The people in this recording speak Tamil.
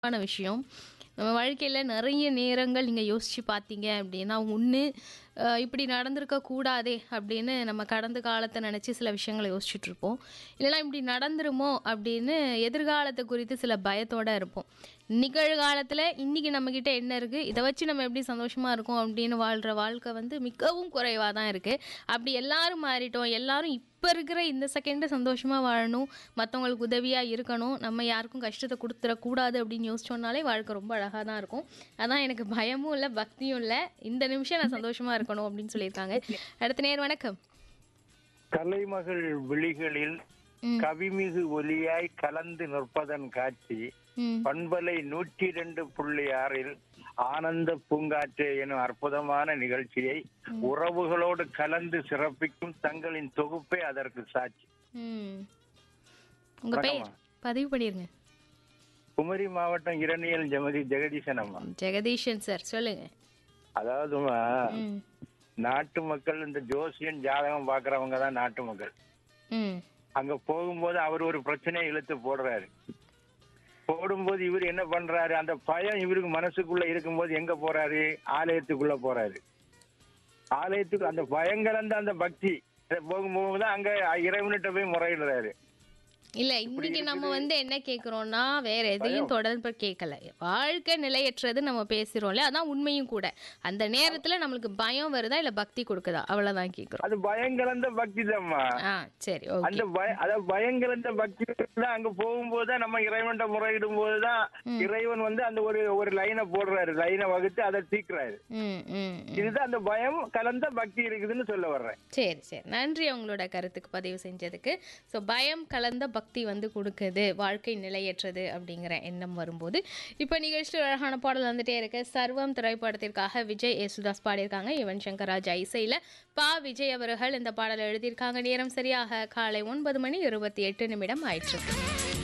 ஆன விஷயம். நம்ம வாழ்க்கையில நெறைய நேரங்கள் நீங்க யோசிச்சு பார்த்தீங்க அப்டின்னா, ஒண்ணு அ இப்படி நடந்திருக்க கூடாதே அப்படின்னு நம்ம கடந்த காலத்த நெனச்சு சில விஷயங்கள யோசிச்சுட்ருப்போம். இல்லன்னா இப்படி நடந்துருமோ அப்படின்னு எதிர்காலத்த குறித்து சில பயத்தோட இருப்போம். நிகழ்காலத்துல இன்னைக்கு நம்மகிட்ட என்ன இருக்கு? இத வச்சு நம்ம எப்படி சந்தோஷமா இருக்கோம் அப்படின்னு வாழ்ற வாழ்க்கை வந்து மிகவும் குறைவா தான் இருக்கு. அப்படி எல்லாரும் மாறிட்டோம். எல்லாரும் இப்ப இருக்கிற இந்த செகண்ட் சந்தோஷமா வாழணும். மத்தவங்களுக்கு உதவியா இருக்கணும். நம்ம யாருக்கும் கஷ்டத்த குடுத்துறக் கூடாது அப்படின்னு யோசிச்சோம்னாலே வாழ்க்கை ரொம்ப அழகா தான் இருக்கும். அதான் எனக்கு பயமும் இல்ல, பக்தியும் இல்ல. இந்த நிமிஷம் நான் சந்தோஷமா இருக்கணும் அப்படின்னு சொல்லியிருக்காங்க. அடுத்த நேயர் வணக்கம். கலைமகள் விழிகளில் ம். கவிமிகு ஒலியாய் கலந்து நிற்பதன் காட்சி ம். பண்பலை நூற்றி இரண்டு புள்ளி ஆறில் ஆனந்த பூங்காற்றே எனும் அற்புதமான நிகழ்ச்சியை உறவுகளோடு கலந்து சிறப்பிக்கும் தங்களின் தொகுப்பே அதற்கு சாட்சி ம். உங்க பெயர் வணக்கம்மா. பதிவு பண்ணிருங்க. குமரி மாவட்டம் இரணியல் ஜெமதி ஜெகதீசன் அம்மா ஜெகதீஷன் சார் சொல்லுங்க. அதாவதுமா ம். நாட்டு மக்கள் இந்த ஜோசியன் ஜாதகம் பாக்குறவங்க தான் நாட்டு மக்கள் ம். அங்க போகும்போது அவர் ஒரு பிரச்சனையை இழுத்து போடுறாரு போடும்போது இவர் என்ன பண்றாரு அந்த பயம் இவருக்கு மனசுக்குள்ள இருக்கும்போது எங்க போறாரு ஆலயத்துக்குள்ள போறாரு ஆலயத்துக்கு அந்த பயம் கலந்த அந்த பக்தி போகும்போது தான் அங்க இறைவன்கிட்ட போய் முறையிடுறாரு இல்ல இன்னைக்கு நம்ம வந்து என்ன கேக்குறோம்னா வேற எதையும் தொடர்பு கேட்கல வாழ்க்கை நிலையற்றது நம்ம பேசுறோம்ல அதான் உண்மையும் கூட அந்த நேரத்துல நம்மளுக்கு பயம் வருதா இல்ல பக்தி கொடுக்குதா அவ்வளவுதான் கேக்குறோம் அது பயம் கலந்த பக்தி தான்மா ஆ சரி ஓகே அந்த பய அதாவது பயம் கலந்த பக்தி தான் அங்க போகும்போது தான் நம்ம இறைவன்கிட்ட முறையிடும் போதுதான் இறைவன் வந்து அந்த ஒரு ஒரு லைனை போடுறாரு லைனை வகுத்து அதை தீக்குறாரு ம் ம் ம். இதுதான் அந்த பயம் கலந்த பக்தி இருக்குதுன்னு சொல்ல வர்றேன் சரி சரி நன்றி உங்களோட கருத்துக்கு பதிவு செஞ்சதுக்கு ஸோ பயம் கலந்த பக்தி வந்து கொடுக்குது வாழ்க்கை நிலையற்றது அப்படிங்கிற எண்ணம் வரும்போது இப்போ நிகழ்ச்சியில் அழகான பாடல் வந்துட்டே இருக்கு சர்வம் திரைப்படத்திற்காக விஜய் யேசுதாஸ் பாடியிருக்காங்க யுவன் சங்கர் ராஜா இசையில் பா விஜய் அவர்கள் இந்த பாடலை எழுதியிருக்காங்க நேரம் சரியாக காலை ஒன்பது மணி இருபத்தி எட்டு நிமிடம் ஆயிற்று